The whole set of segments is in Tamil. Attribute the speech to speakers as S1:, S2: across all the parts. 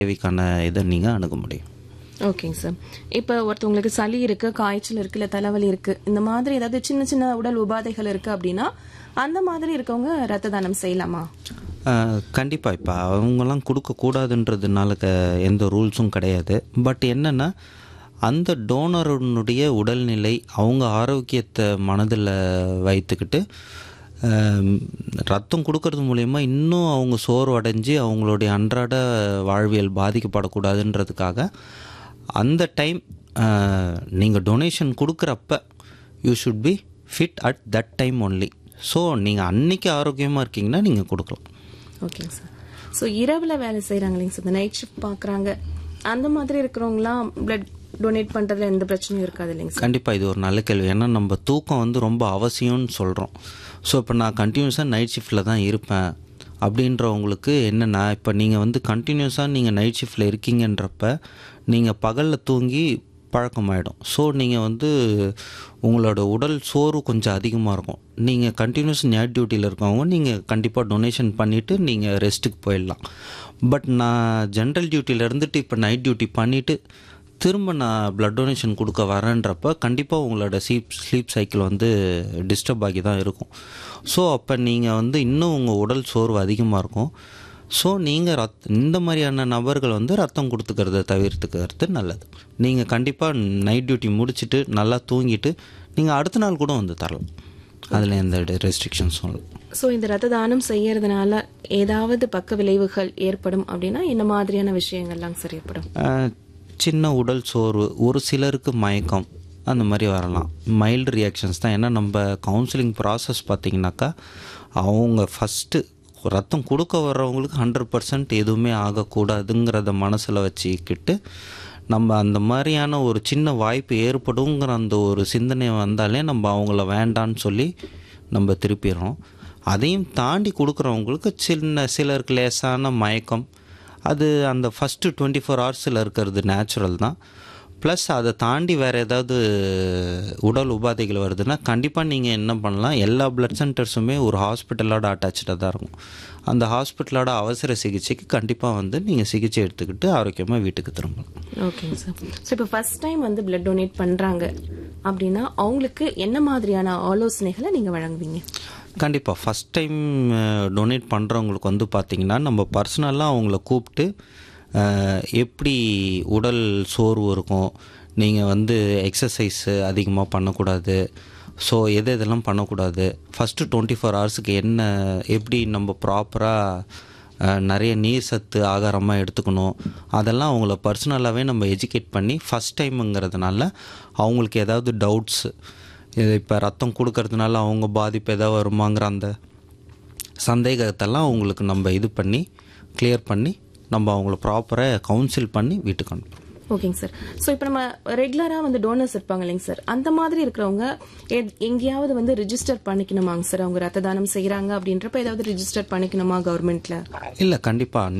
S1: தேவைக்கான இதை நீங்கள் அணுக முடியும்
S2: ஓகேங்க சார் இப்போ ஒருத்தவங்களுக்கு சளி இருக்கு காய்ச்சல் இருக்கு இல்ல தலைவலி இருக்கு இந்த மாதிரி ஏதாவது சின்ன சின்ன உடல் உபாதைகள் இருக்கு அப்படின்னா அந்த மாதிரி இருக்கவங்க ரத்த தானம் செய்யலாமா
S1: கண்டிப்பாக இப்போ அவங்கெல்லாம் கொடுக்கக்கூடாதுன்றதுனால க எந்த ரூல்ஸும் கிடையாது பட் என்னென்னா அந்த டோனருடைய உடல்நிலை அவங்க ஆரோக்கியத்தை மனதில் வைத்துக்கிட்டு ஆம், ரத்தம் கொடுக்கறது மூலயமா இன்னும் அவங்க சோர்வு அடைஞ்சு அவங்களுடைய அன்றாட வாழ்வியல் பாதிக்கப்படக்கூடாதுன்றதுக்காக அந்த டைம் நீங்கள் டொனேஷன் கொடுக்குறப்ப you should be fit at that time only so நீங்கள் அன்னைக்கு ஆரோக்கியமாக இருக்கீங்கன்னா நீங்கள் கொடுக்கலாம்
S2: ஓகேங்க சார் ஸோ இரவுல வேலை செய்யறாங்க இல்லைங்க சார் இந்த நைட் ஷிஃப்ட் பாக்குறாங்க அந்த மாதிரி இருக்கிறவங்களாம் பிளட் டொனேட் பண்றதுல எந்த பிரச்சனையும் இருக்காது இல்லைங்க சார்
S1: கண்டிப்பாக இது ஒரு நல்ல கேள்வி ஏன்னா நம்ம தூக்கம் வந்து ரொம்ப அவசியம்னு சொல்கிறோம் ஸோ இப்போ நான் கண்டினியூஸாக நைட் ஷிஃப்ட்டில் தான் இருப்பேன் அப்படின்றவங்களுக்கு என்னென்னா இப்போ நீங்கள் வந்து கண்டினியூஸாக நீங்கள் நைட் ஷிஃப்ட்டில் இருக்கீங்கன்றப்ப நீங்கள் பகலில் தூங்கி பழக்கமாயிடும் ஸோ நீங்கள் வந்து உங்களோட உடல் சோர்வு கொஞ்சம் அதிகமாக இருக்கும் நீங்கள் கண்டினியூஸ் நைட் டியூட்டியில் இருக்கவங்க நீங்கள் கண்டிப்பாக டொனேஷன் பண்ணிவிட்டு நீங்கள் ரெஸ்ட்டுக்கு போயிடலாம் பட் நான் ஜென்ரல் டியூட்டியில் இருந்துட்டு இப்போ நைட் டியூட்டி பண்ணிவிட்டு திரும்ப நான் பிளட் டொனேஷன் கொடுக்க வரேன்றப்ப கண்டிப்பாக உங்களோட ஸ்லீப் ஸ்லீப் சைக்கிள் வந்து டிஸ்டர்ப் ஆகி தான் இருக்கும் ஸோ அப்போ நீங்கள் வந்து இன்னும் உங்கள் உடல் சோர்வு அதிகமாக இருக்கும் ஸோ நீங்கள் ரத் இந்த மாதிரியான நபர்கள் வந்து ரத்தம் கொடுத்துக்கிறத தவிர்த்துக்கிறது நல்லது நீங்கள் கண்டிப்பாக நைட் டியூட்டி முடிச்சுட்டு நல்லா தூங்கிட்டு நீங்கள் அடுத்த நாள் கூட வந்து தரலாம் அதில் எந்த ரெஸ்ட்ரிக்ஷன்ஸும் இல்லை
S2: ஸோ இந்த ரத்த தானம் செய்யறதுனால ஏதாவது பக்க விளைவுகள் ஏற்படும் அப்படின்னா என்ன மாதிரியான விஷயங்கள்லாம் சார் ஏற்படும்
S1: ஆஹ், சின்ன உடல் சோர்வு ஒரு சிலருக்கு மயக்கம் அந்த மாதிரி வரலாம் மைல்டு ரியாக்ஷன்ஸ் தான் ஏன்னா நம்ம கவுன்சிலிங் ப்ராசஸ் பார்த்திங்கனாக்கா அவங்க ஃபஸ்ட்டு ரத்தம் கொடுக்க வர்றவங்களுக்கு ஹண்ட்ரட் பர்சன்ட் எதுவுமே ஆகக்கூடாதுங்கிறத மனசில் வச்சுக்கிட்டு நம்ம அந்த மாதிரியான ஒரு சின்ன வாய்ப்பு ஏற்படுங்கிற அந்த ஒரு சிந்தனை வந்தாலே நம்ம அவங்கள வேண்டான்னு சொல்லி நம்ம திருப்பிடுறோம் அதையும் தாண்டி கொடுக்குறவங்களுக்கு சின்ன சிலருக்கு லேசான மயக்கம் அது அந்த ஃபஸ்ட்டு டுவெண்ட்டி ஃபோர் ஹவர்ஸில் இருக்கிறது நேச்சுரல் தான் ப்ளஸ் அதை தாண்டி வேறு ஏதாவது உடல் உபாதைகள் வருதுன்னா கண்டிப்பாக நீங்கள் என்ன பண்ணலாம் எல்லா பிளட் சென்டர்ஸுமே ஒரு ஹாஸ்பிட்டலோட அட்டாச்சாக தான் இருக்கும் அந்த ஹாஸ்பிட்டலோட அவசர சிகிச்சைக்கு கண்டிப்பாக வந்து நீங்கள் சிகிச்சை எடுத்துக்கிட்டு ஆரோக்கியமாக வீட்டுக்கு திரும்பலாம்
S2: ஓகேங்க சார் ஸோ இப்போ ஃபர்ஸ்ட் டைம் வந்து பிளட் டொனேட் பண்றாங்க அப்படின்னா அவங்களுக்கு என்ன மாதிரியான ஆலோசனைகளை நீங்க வழங்குவீங்க
S1: கண்டிப்பாக ஃபஸ்ட் டைம் டொனேட் பண்ணுறவங்களுக்கு வந்து பார்த்திங்கன்னா நம்ம பர்சனலாக அவங்கள கூப்பிட்டு அஹ், எப்படி உடல் சோர்வு இருக்கும் நீங்கள் வந்து எக்ஸசைஸு அதிகமாக பண்ணக்கூடாது ஸோ எது எதெல்லாம் பண்ணக்கூடாது ஃபஸ்ட்டு டுவெண்ட்டி ஃபோர் ஹவர்ஸுக்கு என்ன எப்படி நம்ம ப்ராப்பராக நிறைய நீர் சத்து ஆகாரமாக எடுத்துக்கணும் அதெல்லாம் அவங்கள பர்சனலாகவே நம்ம எஜுகேட் பண்ணி ஃபஸ்ட் டைமுங்கிறதுனால அவங்களுக்கு ஏதாவது டவுட்ஸு இது இப்போ ரத்தம் கொடுக்கறதுனால அவங்க பாதிப்பு ஏதாவது வருமாங்கிற அந்த சந்தேகத்தெல்லாம் அவங்களுக்கு நம்ம இது பண்ணி கிளியர் பண்ணி நம்ம அவங்கள ப்ராப்பராக கவுன்சில் பண்ணி வீட்டுக்கு அனுப்புகிறோம்
S2: ஓகேங்க சார் ஸோ இப்போ நம்ம ரெகுலரா வந்து டோனர்ஸ் இருப்பாங்க இல்லைங்க சார் அந்த மாதிரி இருக்கிறவங்க எ- எங்கேயாவது வந்து ரிஜிஸ்டர் பண்ணிக்கணுமாங்க சார் அவங்க ரத்த தானம் செய்யறாங்க அப்படின்றப்ப ஏதாவது ரிஜிஸ்டர் பண்ணிக்கணுமா கவர்மெண்ட்ல
S1: இல்லை கண்டிப்பாக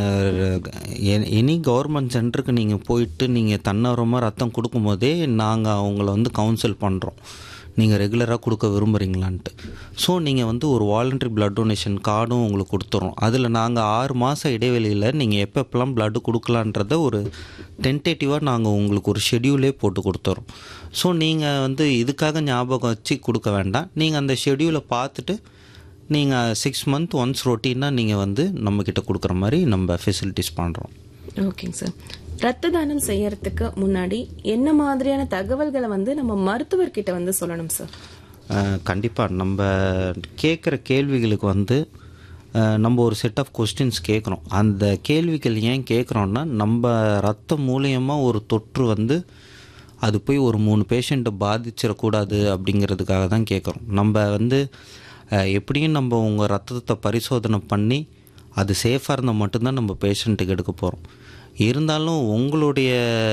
S1: நீங்கள் எனி கவர்மெண்ட் சென்டருக்கு நீங்கள் போயிட்டு நீங்கள் தன்னார்வமாக ரத்தம் கொடுக்கும்போதே நாங்கள் அவங்கள வந்து கவுன்சில் பண்ணுறோம் நீங்கள் ரெகுலராக கொடுக்க விரும்புகிறீங்களான்ட்டு ஸோ நீங்கள் வந்து ஒரு வாலண்டரி பிளட் டொனேஷன் கார்டும் உங்களுக்கு கொடுத்துறோம் அதில் நாங்கள் ஆறு மாத இடைவெளியில் நீங்கள் எப்போ எப்போலாம் பிளட்டு கொடுக்கலான்றத ஒரு டென்டேட்டிவாக நாங்கள் உங்களுக்கு ஒரு ஷெடியூலே போட்டு கொடுத்துறோம் ஸோ நீங்கள் வந்து இதுக்காக ஞாபகம் வச்சு கொடுக்க வேண்டாம் நீங்கள் அந்த ஷெடியூலை பார்த்துட்டு நீங்கள் சிக்ஸ் மந்த் ஒன்ஸ் ரொட்டீனாக நீங்கள் வந்து நம்மக்கிட்ட கொடுக்குற மாதிரி நம்ம ஃபெசிலிட்டிஸ் பண்ணுறோம்
S2: ஓகேங்க சார் ரத்த தானம் செய்யறதுக்கு முன்னாடி என்ன மாதிரியான தகவல்களை வந்து நம்ம மருத்துவர்கிட்ட வந்து சொல்லணும் சார்
S1: கண்டிப்பாக நம்ம கேட்குற கேள்விகளுக்கு வந்து அஹ், நம்ம ஒரு செட் ஆஃப் கொஸ்டின்ஸ் கேட்குறோம் அந்த கேள்விகள் ஏன் கேட்குறோன்னா நம்ம ரத்தம் மூலியமாக ஒரு தொற்று வந்து அது போய் ஒரு மூணு பேஷண்ட்டை பாதிச்சிடக்கூடாது அப்படிங்கிறதுக்காக தான் கேட்குறோம் நம்ம வந்து அஹ், எப்படியும் நம்ம உங்கள் ரத்தத்தை பரிசோதனை பண்ணி அது சேஃபாக இருந்தால் மட்டும்தான் நம்ம பேஷண்ட்டுக்கு எடுக்க போகிறோம் இருந்தாலும் உங்களுடைய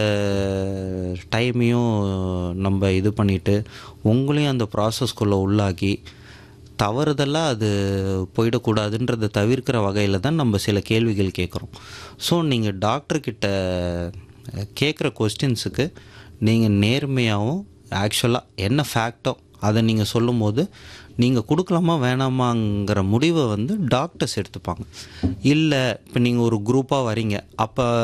S1: டைமையும் நம்ம இது பண்ணிவிட்டு உங்களையும் அந்த ப்ராசஸ்க்குள்ளே உள்ளாக்கி தவறுதலாக அது போயிடக்கூடாதுன்றதை தவிர்க்கிற வகையில் தான் நம்ம சில கேள்விகள் கேட்குறோம் ஸோ நீங்கள் டாக்டர்கிட்ட கேட்குற கொஸ்டின்ஸுக்கு நீங்கள் நேர்மையாகவும் ஆக்சுவலாக என்ன ஃபேக்டோ அதை நீங்கள் சொல்லும்போது நீங்கள் கொடுக்கலாமா வேணாமாங்கிற முடிவை வந்து டாக்டர்ஸ் எடுத்துப்பாங்க இல்லை இப்போ நீங்கள் ஒரு குரூப்பாக வரீங்க அப்போ